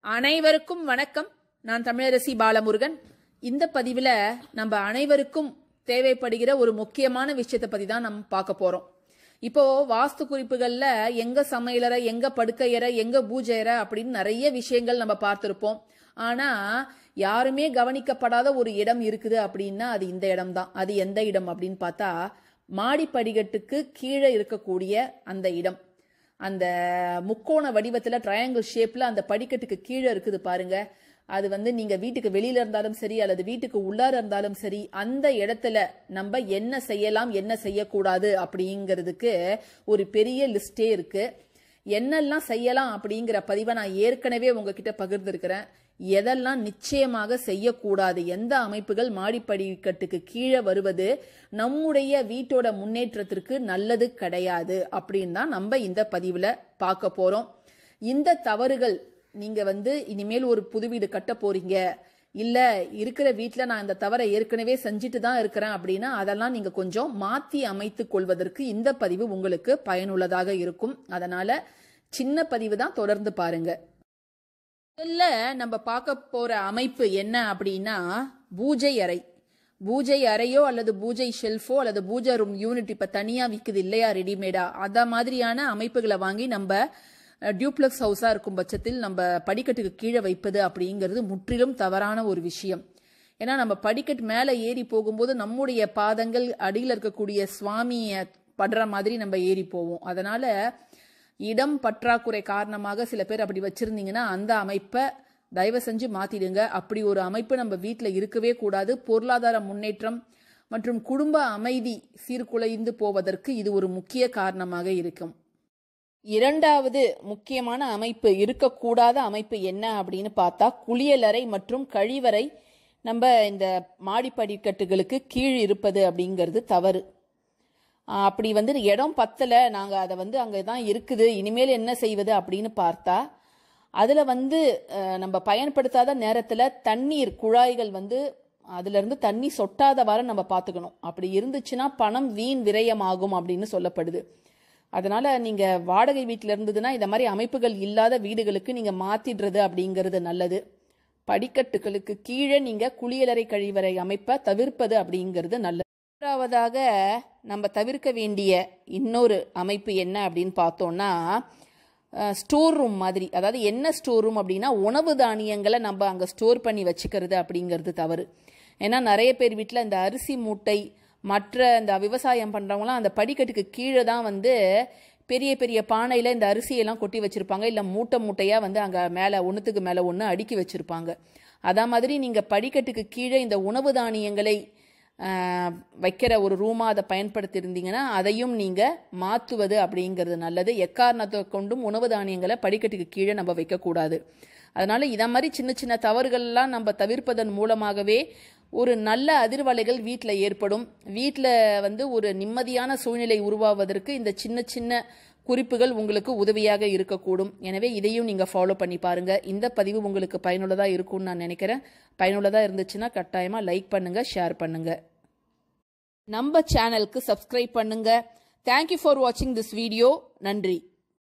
அனைவருக்கும் வணக்கம் நான் தமிழரசி பாலமுருகன் இந்த பதிவில் நம்ம அனைவருக்கும் தேவைப்படுகிற ஒரு முக்கியமான விஷயத்தை பற்றி தான் நம்ம பார்க்க போகிறோம் இப்போ வாஸ்து குறிப்புகளில் எங்க சமையலறை எங்க படுக்கையறை எங்க பூஜையறை அப்படின்னு நிறைய விஷயங்கள் நம்ம பார்த்துருப்போம் ஆனா யாருமே கவனிக்கப்படாத ஒரு இடம் இருக்குது அப்படின்னா அது இந்த இடம் தான் அது எந்த இடம் அப்படின்னு பார்த்தா மாடி படிக்கட்டுக்கு கீழே இருக்கக்கூடிய அந்த இடம் அந்த முக்கோண வடிவத்தில் ட்ரையாங்கிள் ஷேப்பில் அந்த படிக்கட்டுக்கு கீழே இருக்குது பாருங்க அது வந்து நீங்க வீட்டுக்கு வெளியில இருந்தாலும் சரி அல்லது வீட்டுக்கு உள்ளார இருந்தாலும் சரி அந்த இடத்துல நம்ம என்ன செய்யலாம் என்ன செய்யக்கூடாது அப்படிங்கிறதுக்கு ஒரு பெரிய லிஸ்டே இருக்கு என்னெல்லாம் செய்யலாம் அப்படிங்கிற பதிவை நான் ஏற்கனவே உங்ககிட்ட பகிர்ந்திருக்கிறேன் எதெல்லாம் நிச்சயமாக செய்யக்கூடாது எந்த அமைப்புகள் மாடிப்படிக்கட்டுக்கு கீழே வருவது நம்முடைய வீட்டோட முன்னேற்றத்திற்கு நல்லது கிடையாது அப்படின்னு தான் நம்ம இந்த பதிவில் பார்க்க போறோம் இந்த தவறுகள் நீங்க வந்து இனிமேல் ஒரு புது வீடு கட்ட போறீங்க இல்ல இருக்கிற வீட்டில் நான் இந்த தவறை ஏற்கனவே செஞ்சுட்டு தான் இருக்கிறேன் அப்படின்னா அதெல்லாம் நீங்க கொஞ்சம் மாத்தி அமைத்து கொள்வதற்கு இந்த பதிவு உங்களுக்கு பயனுள்ளதாக இருக்கும் அதனால சின்ன பதிவு தான் தொடர்ந்து பாருங்க முதல்ல நம்ம பார்க்க போற அமைப்பு என்ன அப்படின்னா பூஜை அறை பூஜை அறையோ அல்லது பூஜை ஷெல்ஃபோ அல்லது பூஜை ரூம் யூனிட் இப்ப தனியா விக்குது இல்லையா ரெடிமேடா அத மாதிரியான அமைப்புகளை வாங்கி நம்ம டியூப்ளெக்ஸ் ஹவுஸா இருக்கும் பட்சத்தில் நம்ம படிக்கட்டுக்கு கீழே வைப்பது அப்படிங்கிறது முற்றிலும் தவறான ஒரு விஷயம் ஏன்னா நம்ம படிக்கட்டு மேலே ஏறி போகும்போது நம்முடைய பாதங்கள் அடியில் இருக்கக்கூடிய சுவாமியை படுற மாதிரி நம்ம ஏறி போவோம் அதனால இடம் பற்றாக்குறை காரணமாக சில பேர் அப்படி வச்சிருந்தீங்கன்னா அந்த அமைப்பை தயவு செஞ்சு மாத்திடுங்க அப்படி ஒரு அமைப்பு நம்ம வீட்டில் இருக்கவே கூடாது பொருளாதார முன்னேற்றம் மற்றும் குடும்ப அமைதி சீர்குலைந்து போவதற்கு இது ஒரு முக்கிய காரணமாக இருக்கும் இரண்டாவது முக்கியமான அமைப்பு இருக்கக்கூடாத அமைப்பு என்ன அப்படின்னு பார்த்தா குளியலறை மற்றும் கழிவறை நம்ம இந்த மாடிப்படிக்கட்டுகளுக்கு கீழ் இருப்பது அப்படிங்கிறது தவறு அப்படி வந்து இடம் பத்தல நாங்கள் அதை வந்து அங்கே தான் இருக்குது இனிமேல் என்ன செய்வது அப்படின்னு பார்த்தா அதில் வந்து நம்ம பயன்படுத்தாத நேரத்தில் தண்ணீர் குழாய்கள் வந்து அதுலேருந்து தண்ணி சொட்டாதவாறு நம்ம பார்த்துக்கணும் அப்படி இருந்துச்சுன்னா பணம் வீண் விரயமாகும் அப்படின்னு சொல்லப்படுது அதனால நீங்க வாடகை வீட்டில் இருந்ததுன்னா இந்த மாதிரி அமைப்புகள் இல்லாத வீடுகளுக்கு நீங்க மாத்திடுறது அப்படிங்கிறது நல்லது படிக்கட்டுகளுக்கு கீழே நீங்க குளியலறை கழிவறை அமைப்பை தவிர்ப்பது அப்படிங்கிறது நல்லது மூன்றாவதாக நம்ம தவிர்க்க வேண்டிய இன்னொரு அமைப்பு என்ன அப்படின்னு பார்த்தோம்னா ஸ்டோர் ரூம் மாதிரி அதாவது என்ன ஸ்டோர் ரூம் அப்படின்னா உணவு தானியங்களை நம்ம அங்கே ஸ்டோர் பண்ணி வச்சுக்கிறது அப்படிங்கிறது தவறு ஏன்னா நிறைய பேர் வீட்டில் இந்த அரிசி மூட்டை மற்ற இந்த விவசாயம் பண்ணுறவங்களாம் அந்த படிக்கட்டுக்கு கீழே தான் வந்து பெரிய பெரிய பானையில் இந்த அரிசியெல்லாம் கொட்டி வச்சுருப்பாங்க இல்லை மூட்டை மூட்டையாக வந்து அங்கே மேலே ஒன்றுத்துக்கு மேலே ஒன்று அடுக்கி வச்சுருப்பாங்க அதே மாதிரி நீங்கள் படிக்கட்டுக்கு கீழே இந்த உணவு தானியங்களை வைக்கிற ஒரு ரூமாக அதை பயன்படுத்தியிருந்தீங்கன்னா அதையும் நீங்கள் மாற்றுவது அப்படிங்கிறது நல்லது எக்காரணத்தை கொண்டும் உணவு தானியங்களை படிக்கட்டுக்கு கீழே நம்ம வைக்கக்கூடாது அதனால இதை மாதிரி சின்ன சின்ன தவறுகள்லாம் நம்ம தவிர்ப்பதன் மூலமாகவே ஒரு நல்ல அதிர்வலைகள் வீட்டில் ஏற்படும் வீட்டில் வந்து ஒரு நிம்மதியான சூழ்நிலை உருவாவதற்கு இந்த சின்ன சின்ன குறிப்புகள் உங்களுக்கு உதவியாக இருக்கக்கூடும் எனவே இதையும் நீங்கள் ஃபாலோ பண்ணி பாருங்க இந்த பதிவு உங்களுக்கு பயனுள்ளதாக இருக்கும்னு நான் நினைக்கிறேன் பயனுள்ளதாக இருந்துச்சுன்னா கட்டாயமாக லைக் பண்ணுங்க ஷேர் பண்ணுங்க நம்ம சேனலுக்கு சப்ஸ்கிரைப் பண்ணுங்க தேங்க்யூ ஃபார் வாட்சிங் திஸ் வீடியோ நன்றி